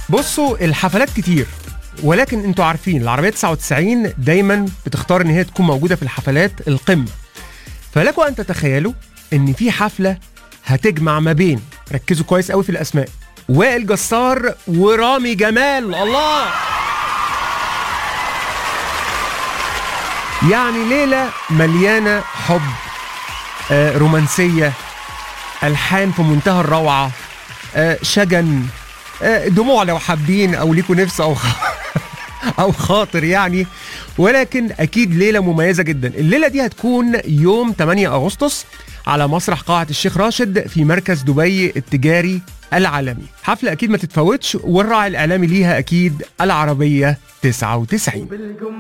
بصوا الحفلات كتير ولكن انتوا عارفين العربيه 99 دايما بتختار ان هي تكون موجوده في الحفلات القمه فلكم ان تتخيلوا ان في حفله هتجمع ما بين ركزوا كويس قوي في الاسماء وائل جسار ورامي جمال الله يعني ليله مليانه حب آه، رومانسيه الحان في منتهى الروعه آه، شجن آه، دموع لو حابين او ليكوا نفس او خ- او خاطر يعني ولكن اكيد ليله مميزه جدا الليله دي هتكون يوم 8 اغسطس على مسرح قاعه الشيخ راشد في مركز دبي التجاري العالمي حفله اكيد ما تتفوتش والراعي الاعلامي ليها اكيد العربيه 99